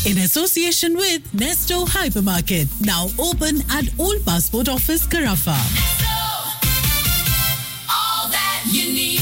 in association with Nesto Hypermarket, now open at Old Passport Office, Carafa. all that you need.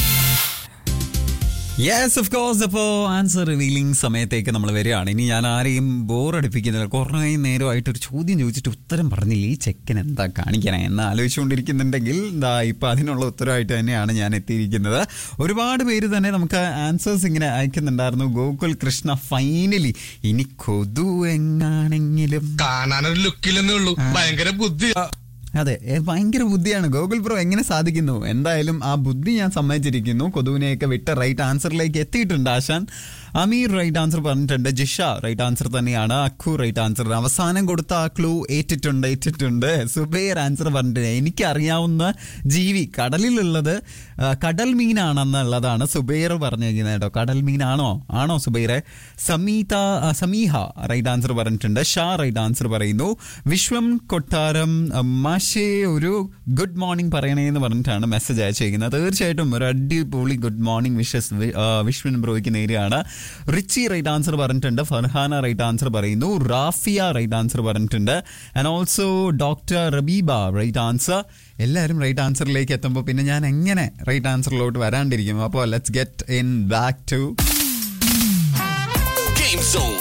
Yes of course അപ്പോൾ answer revealing സമയത്തേക്ക് നമ്മൾ വരികയാണ് ഇനി ഞാൻ ആരെയും ബോർ അടിപ്പിക്കുന്നില്ല കുറേ നേരമായിട്ട് ഒരു ചോദ്യം ചോദിച്ചിട്ട് ഉത്തരം പറഞ്ഞില്ല ഈ ചെക്കൻ എന്താ കാണിക്കണേ എന്ന് ആലോചിച്ചുകൊണ്ടിരിക്കുന്നുണ്ടെങ്കിൽ എന്താ ഇപ്പം അതിനുള്ള ഉത്തരവായിട്ട് തന്നെയാണ് ഞാൻ എത്തിയിരിക്കുന്നത് ഒരുപാട് പേര് തന്നെ നമുക്ക് ആൻസേഴ്സ് ഇങ്ങനെ അയക്കുന്നുണ്ടായിരുന്നു ഗോകുൽ കൃഷ്ണ ഫൈനലി ഇനി കൊതു എങ്ങാണെങ്കിലും കാണാനൊരു ലുക്കില്ലെന്നേ ഉള്ളൂ ഭയങ്കര ബുദ്ധി അതെ ഏ, ഭയങ്കര ബുദ്ധിയാണ് ഗൂഗിൾ പ്രോ എങ്ങനെ സാധിക്കുന്നു എന്തായാലും ആ ബുദ്ധി ഞാൻ സമ്മതിച്ചിരിക്കുന്നു കൊതുവിനെയൊക്കെ വിട്ട് റൈറ്റ് ആൻസറിലേക്ക് എത്തിയിട്ടുണ്ട് ആശാൻ അമീർ റൈറ്റ് ആൻസർ പറഞ്ഞിട്ടുണ്ട് ജിഷ റൈറ്റ് ആൻസർ തന്നെയാണ് അക്കു റൈറ്റ് ആൻസർ അവസാനം കൊടുത്ത ആ ക്ലൂ ഏറ്റിട്ടുണ്ട് ഏറ്റിട്ടുണ്ട് സുബൈർ ആൻസർ പറഞ്ഞിട്ടുണ്ട് എനിക്കറിയാവുന്ന ജീവി കടലിലുള്ളത് ആ, കടൽ മീനാണെന്നുള്ളതാണ് സുബൈർ പറഞ്ഞിരിക്കുന്നത് കേട്ടോ കടൽ മീനാണോ ആണോ സുബൈറെ സമീത ആ, സമീഹ റൈറ്റ് ആൻസർ പറഞ്ഞിട്ടുണ്ട് ഷാ റൈറ്റ് ആൻസർ പറയുന്നു വിശ്വം കൊട്ടാരം ആ, മാഷേ ഒരു ഗുഡ് മോർണിംഗ് പറയണേ എന്ന് പറഞ്ഞിട്ടാണ് മെസ്സേജ് അയച്ചിരിക്കുന്നത് തീർച്ചയായിട്ടും ഒരു അടിപൊളി ഗുഡ് മോർണിംഗ് വിഷസ് വിശ്വൻ ബ്രോയ്ക്ക് നേരെയാണ് റിച്ചി റൈറ്റ് ആൻസർ പറഞ്ഞിട്ടുണ്ട് ഫർഹാന റൈറ്റ് ആൻസർ പറയുന്നു റാഫിയ റൈറ്റ് ആൻസർ പറഞ്ഞിട്ടുണ്ട് and also doctor Rabeeba right answer എല്ലാവരും റൈറ്റ് ആൻസറിലേക്ക് എത്തുമ്പോൾ പിന്നെ ഞാൻ എങ്ങനെ റൈറ്റ് ആൻസറിലോട്ട് വരാണ്ടിരിക്കും അപ്പോൾ let's get in back to Game Zone.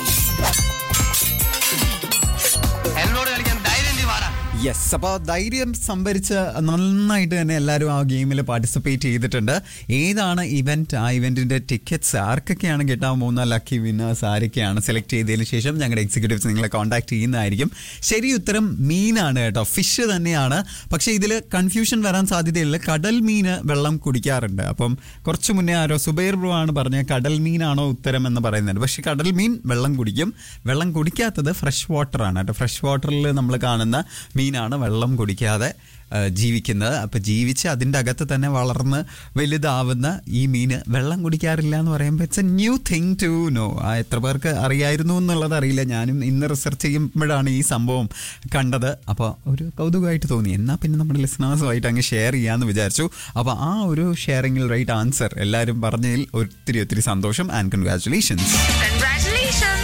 എന്നോട് കളിക്കാൻ ധൈര്യം നീ വാടാ യെസ് അപ്പോൾ ധൈര്യം സംഭരിച്ച് നന്നായിട്ട് തന്നെ എല്ലാവരും ആ ഗെയിമിൽ പാർട്ടിസിപ്പേറ്റ് ചെയ്തിട്ടുണ്ട് ഏതാണ് ഇവന്റ് ആ ഇവന്റിന്റെ ടിക്കറ്റ്സ് ആർക്കൊക്കെയാണ് കിട്ടാൻ പോകുന്ന ലക്കി വിന്നേഴ്സ് ആരൊക്കെയാണ് സെലക്ട് ചെയ്തതിന് ശേഷം ഞങ്ങളുടെ എക്സിക്യൂട്ടീവ്സ് നിങ്ങളെ കോൺടാക്ട് ചെയ്യുന്നതായിരിക്കും ശരി ഉത്തരം മീനാണ് കേട്ടോ ഫിഷ് തന്നെയാണ് പക്ഷേ ഇതിൽ കൺഫ്യൂഷൻ വരാൻ സാധ്യതയില്ല കടൽ മീന് വെള്ളം കുടിക്കാറുണ്ട് അപ്പം കുറച്ച് മുന്നേ ആരോ സുബൈർ ബ്രോ ആണ് പറഞ്ഞ കടൽ മീനാണോ ഉത്തരം എന്ന് പറയുന്നത് പക്ഷേ കടൽ മീൻ വെള്ളം കുടിക്കും വെള്ളം കുടിക്കാത്തത് ഫ്രഷ് വാട്ടർ ആണ് കേട്ടോ ഫ്രഷ് വാട്ടറിൽ നമ്മൾ കാണുന്ന മീനാണ് വെള്ളം കുടിക്കാതെ ആ, ജീവിക്കുന്നത് അപ്പോൾ ജീവിച്ച് അതിൻ്റെ അകത്ത് തന്നെ വളർന്ന് വലുതാവുന്ന ഈ മീന് വെള്ളം കുടിക്കാറില്ല എന്ന് പറയുമ്പോൾ it's a new thing to know എത്ര പേർക്ക് അറിയായിരുന്നു എന്നുള്ളത് അറിയില്ല ഞാനും ഇന്ന് റിസർച്ച് ചെയ്യുമ്പോഴാണ് ഈ സംഭവം കണ്ടത് അപ്പോൾ ഒരു കൗതുകമായിട്ട് തോന്നി എന്നാൽ പിന്നെ നമ്മുടെ ലിസണേഴ്സുമായിട്ട് അങ്ങ് ഷെയർ ചെയ്യാമെന്ന് വിചാരിച്ചു അപ്പോൾ ആ ഒരു ഷെയറിങ്ങിൽ റൈറ്റ് ആൻസർ എല്ലാവരും പറഞ്ഞതിൽ ഒത്തിരി ഒത്തിരി സന്തോഷം ആൻഡ് കൺഗ്രാറ്റുലേഷൻസ് Congratulations.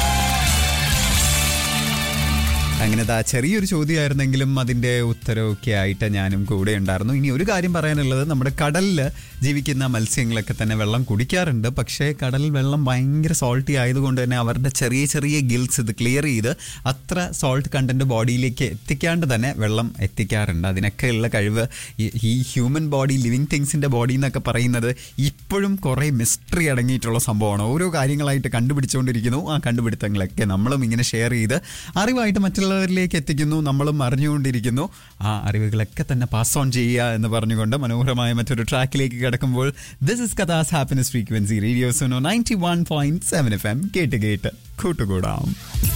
അങ്ങനെ ദാ ചെറിയൊരു ചോദ്യമായിരുന്നെങ്കിലും അതിൻ്റെ ഉത്തരവൊക്കെ ആയിട്ട് ഞാനും കൂടെ ഉണ്ടായിരുന്നു ഇനി ഒരു കാര്യം പറയാനുള്ളത് നമ്മുടെ കടലിൽ ജീവിക്കുന്ന മത്സ്യങ്ങളൊക്കെ തന്നെ വെള്ളം കുടിക്കാറുണ്ട് പക്ഷേ കടൽ വെള്ളം ഭയങ്കര സോൾട്ടി ആയതുകൊണ്ട് തന്നെ അവരുടെ ചെറിയ ചെറിയ ഗിൽസ് ഇത് ക്ലിയർ ചെയ്ത് അത്ര സോൾട്ട് കണ്ടന്റ് ബോഡിയിലേക്ക് എത്തിക്കാണ്ട് തന്നെ വെള്ളം എത്തിക്കാറുണ്ട് അതിനൊക്കെയുള്ള കഴിവ് ഈ- ഈ ഹ്യൂമൻ ബോഡി ലിവിങ് തിങ്സിൻ്റെ ബോഡി എന്നൊക്കെ പറയുന്നത് ഇപ്പോഴും കുറേ മിസ്റ്ററി അടങ്ങിയിട്ടുള്ള സംഭവമാണ് ഓരോ കാര്യങ്ങളായിട്ട് കണ്ടുപിടിച്ചുകൊണ്ടിരിക്കുന്നു ആ കണ്ടുപിടുത്തങ്ങളൊക്കെ നമ്മളും ഇങ്ങനെ ഷെയർ ചെയ്ത് അറിവായിട്ട് മറ്റുള്ളവരിലേക്ക് എത്തിക്കുന്നു നമ്മളും അറിഞ്ഞുകൊണ്ടിരിക്കുന്നു ആ അറിവുകളൊക്കെ തന്നെ പാസ് ഓൺ ചെയ്യുക എന്ന് പറഞ്ഞുകൊണ്ട് മനോഹരമായ മറ്റൊരു ട്രാക്കിലേക്ക് കിടക്കുമ്പോൾ this is Kathas happiness frequency radio Suno ninety one point seven F M കേട്ട് കേട്ട് കൂട്ടുകൂടാം